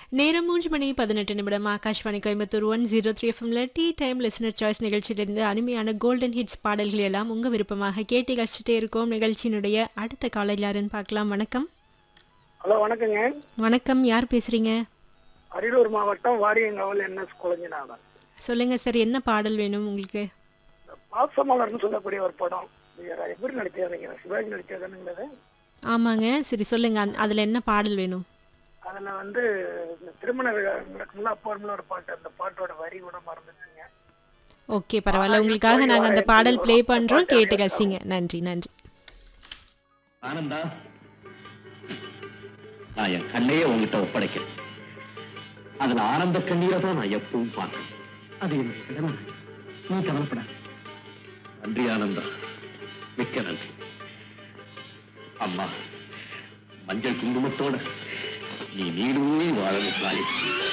நேரம் மூன்று மணி பதினெட்டு நிமிடம் Akashvani Coimbatore one zero three எஃப்எம்ல டீ டைம் லிசனர் சாய்ஸ் நிகழ்ச்சியிலிருந்து அருமையான கோல்டன் ஹிட்ஸ் பாடல்கள் எல்லாம் உங்க விருப்பமாக கேட்டு கழிச்சிட்டே இருக்கோம் நிகழ்ச்சியினுடைய அடுத்த காலர் யாருன்னு பார்க்கலாம் வணக்கம் ஹலோ வணக்கங்க வணக்கம் யார் பேசுறீங்க அரியலூர் மாவட்டம் வாரியங்காவல் என்எஸ் குழஞ்சிநாதன் சொல்லுங்க சார் என்ன பாடல் வேணும் உங்களுக்கு பாசமலர்னு சொல்லக்கூடிய ஒரு படம் இது எப்படி நடிச்சாருங்க சிவாஜி நடிச்சதுங்கிறது ஆமாங்க சரி சொல்லுங்க அந்த- அதுல என்ன பாடல் வேணும் அதுல வந்து இந்த திருமண விழா நடக்கும்ல அப்போ வரும்ல ஒரு பாட்டு அந்த பாட்டோட வரி கூட மறந்துச்சுங்க ஓகே பரவாயில்ல உங்களுக்காக நாங்க அந்த பாடல் ப்ளே பண்றோம் கேட்டு கசிங்க நன்றி நன்றி ஆனந்தா நான் என் கண்ணையே உங்ககிட்ட ஒப்படைக்கிறேன் அதுல ஆனந்த கண்ணீரை தான் நான் எப்பவும் பார்க்கணும் அது என்னுடைய கடமை நீ கவலைப்பட நன்றி ஆனந்தா மிக்க நன்றி அம்மா மஞ்சள் குங்குமத்தோட நீ நீடூழி வாழணும் தாயே